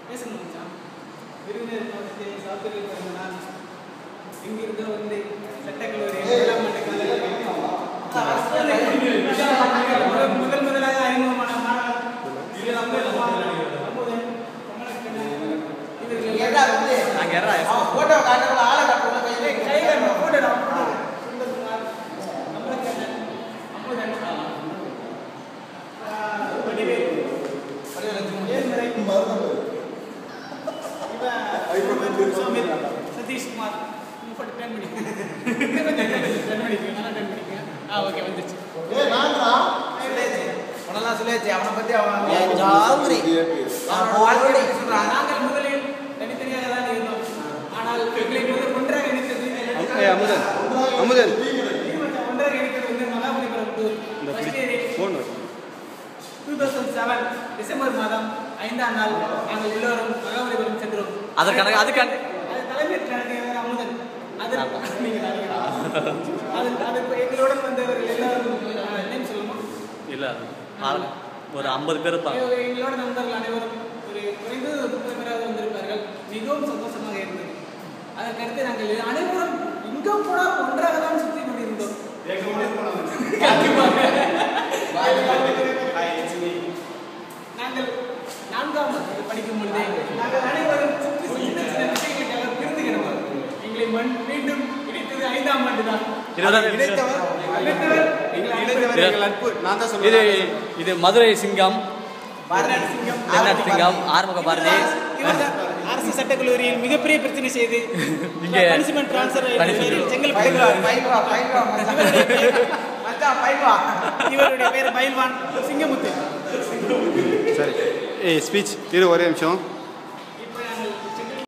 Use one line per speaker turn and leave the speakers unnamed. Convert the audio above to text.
பேசணும் மச்சான் விருதுநகர் மாவட்டத்தை சாப்பிட்டு பிறந்த நான் இங்கிருந்து வந்து சட்டக்கல்லூரி ஏழாம் ஆண்டு காலையில் முதல் முதலாக அறிமுகமான மாணவர் இது நம்ம அமுதன், கமலக்கண்ணன், இவர்கள்
ஏடா வந்து
நாங்க யாரா
அவன் போட்டோ காட்டுறவங்க ஆளை காட்டுறவங்க கையில
கை காட்டு, போடுடா, போடு. சுந்தர்குமார், கமலக்கண்ணன், அமுதன், ஆஹ், வடிவேல், ஏழ்மறை, இவன் சுவாமி, சதீஷ்குமார் முப்பது டன் பண்ணிக்க டன் பண்ணிக்க நல்லா டன் பண்ணிக்க ஆ ஓகே வந்துச்சு
உனெல்லாம் சொல்லியாச்சு அவனை பத்தி அவன்
ஏன்
ஜாங்கிரி அவனோட வாழ்க்கையை பத்தி சொல்றான்
நாங்கள் முதலில் தனித்தனியாக தான் இருந்தோம் ஆனால் எங்களை முதல் ஒன்றாக இணைத்தது
ஏய் அமுதன் அமுதன்
தீர்மானம் ஒன்றாக இணைத்தது வந்து மகாபலிபுரம் டூர் ஃபர்ஸ்ட் இயர்
ஃபோன்
டூ தௌசண்ட் செவன் டிசம்பர் மாதம் ஐந்தாம் நாள் நாங்கள் எல்லோரும் மகாபலிபுரம் சென்றோம்
அதற்கான அதுக்கான
அது தலைமையேற்று நடத்தியவர் அமுதன் அது நீங்கள் அறிவீர்களா? அது அது எங்களுடன் வந்தவர்கள் எல்லாரும் நேம் சொல்லுமா
இல்ல ஆள் ஒரு ஐம்பது பேர் இருப்பாங்க
எங்க- எங்களோட நண்பர்கள் அனைவரும் ஒரு குறைந்தது ஒரு முப்பது பேராக வந்திருப்பார்கள் மிகவும் சந்தோஷமாக இருந்தது அதற்கடுத்து நாங்கள் அனைவரும் எங்கே போனாலும் ஒன்றாக தான் சுற்றி கொண்டிருந்தோம் நாங்கள் நான்காம் வகுப்பு படிக்கும் பொழுதே நாங்கள் அனைவரும் சுற்றி சின்ன சின்ன விஷயங்களுக்காக பிரிந்து கிடந்தோம் எங்களை மண் மீண்டும் இணைத்தது ஐந்தாம் ஆண்டு தான்
இருபதாம்
இணைத்தவர் எங்களை
எங்கள் இது இது மதுரை சிங்கம்
பாரநாடு சிங்கம்
தென்னாட்டு சிங்கம் ஆறுமுக பாரதி
இவர்தான் அரசு சட்டக்கல்லூரியில் மிகப்பெரிய பிரச்சனை செய்து
இங்கே
பனிஷ்மெண்ட் ட்ரான்ஸ்ஃபர்
punishment.
செங்கல்பட்டு
பைவா பைவா மச்சான் பைவா
இவருடைய பேர் பயில்வான் சிங்கமுத்து
சரி ஏய் ஸ்பீச் இரு ஒரே நிமிஷம்